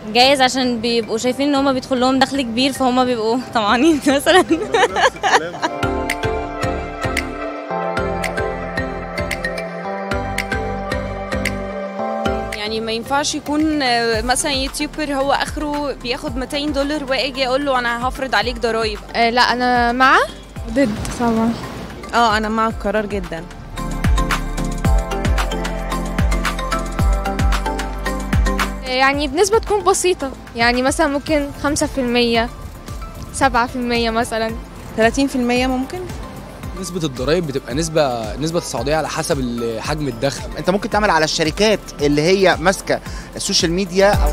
جايز عشان بيبقوا شايفين ان هما بيدخل لهم دخل كبير فهم بيبقوا طمعانين مثلا يعني ما ينفعش يكون آه، مثلا يوتيوبر هو اخره بياخد 200 دولار واجي اقول له انا هفرض عليك ضرايب آه لا انا مع ضد طبعا اه انا مع القرار جدا يعني بنسبة تكون بسيطة يعني مثلا ممكن خمسة في المية سبعة في المية مثلا 30% ممكن نسبة الضرايب بتبقى نسبة نسبة تصاعدية على حسب ال- حجم الدخل انت ممكن تعمل على الشركات اللي هي ماسكه السوشيال ميديا او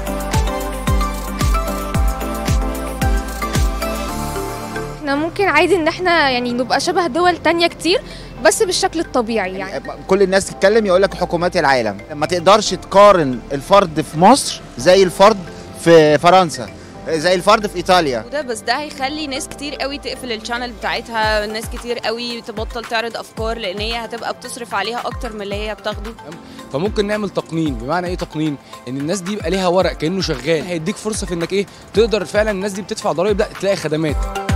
احنا ممكن عادي ان احنا يعني نبقى شبه دول تانية كتير بس بالشكل الطبيعي يعني كل الناس تتكلم يقول لك حكومات العالم ما تقدرش تقارن الفرد في مصر زي الفرد في فرنسا زي الفرد في ايطاليا وده بس ده هيخلي ناس كتير قوي تقفل الشانل بتاعتها ناس كتير قوي تبطل تعرض افكار لان هي هتبقى بتصرف عليها اكتر من اللي هي بتاخده فممكن نعمل تقنين بمعنى ايه تقنين ان الناس دي يبقى ليها ورق كانه شغال هيديك فرصه في انك ايه تقدر فعلا الناس دي بتدفع ضرايب لا تلاقي خدمات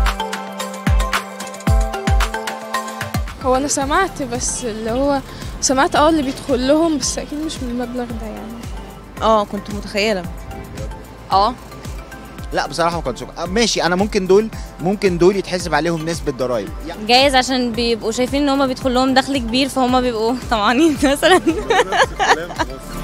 هو انا سمعت بس اللي هو سمعت اه اللي بيدخل لهم بس اكيد مش من المبلغ ده يعني اه كنت متخيله اه لا بصراحه ما كنتش آه، ماشي انا ممكن دول ممكن دول يتحسب عليهم نسبه ضرائب يعني جايز عشان بيبقوا شايفين ان هما بيدخل لهم دخل كبير فهم بيبقوا طمعانين مثلا